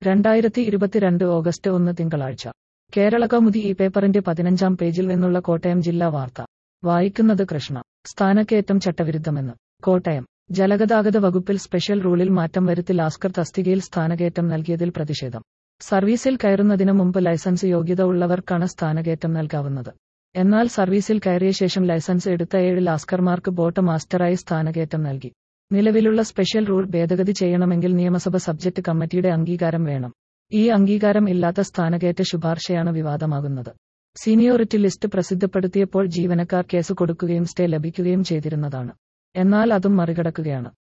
രണ്ടായിരത്തി ഇരുപത്തിരണ്ട് ഓഗസ്റ്റ് ഒന്ന് തിങ്കളാഴ്ച കേരള കൗമുദി ഈ പേപ്പറിന്റെ പതിനഞ്ചാം പേജിൽ നിന്നുള്ള കോട്ടയം ജില്ലാ വാർത്ത വായിക്കുന്നത് കൃഷ്ണ സ്ഥാനക്കയറ്റം ചട്ടവിരുദ്ധമെന്ന് കോട്ടയം ജലഗതാഗത വകുപ്പിൽ സ്പെഷ്യൽ റൂളിൽ മാറ്റം വരുത്തി ലാസ്കർ തസ്തികയിൽ സ്ഥാനകയറ്റം നൽകിയതിൽ പ്രതിഷേധം സർവീസിൽ കയറുന്നതിന് മുമ്പ് ലൈസൻസ് യോഗ്യത ഉള്ളവർക്കാണ് സ്ഥാനകയറ്റം നൽകാവുന്നത് എന്നാൽ സർവീസിൽ കയറിയ ശേഷം ലൈസൻസ് എടുത്ത ഏഴ് ലാസ്കർമാർക്ക് ബോട്ട് മാസ്റ്ററായി സ്ഥാനകയറ്റം നൽകി നിലവിലുള്ള സ്പെഷ്യൽ റൂൾ ഭേദഗതി ചെയ്യണമെങ്കിൽ നിയമസഭ സബ്ജക്ട് കമ്മിറ്റിയുടെ അംഗീകാരം വേണം ഈ അംഗീകാരം ഇല്ലാത്ത സ്ഥാനകയറ്റ ശുപാർശയാണ് വിവാദമാകുന്നത് സീനിയോറിറ്റി ലിസ്റ്റ് പ്രസിദ്ധപ്പെടുത്തിയപ്പോൾ ജീവനക്കാർ കേസ് കൊടുക്കുകയും സ്റ്റേ ലഭിക്കുകയും ചെയ്തിരുന്നതാണ് എന്നാൽ അതും മറികടക്കുകയാണ്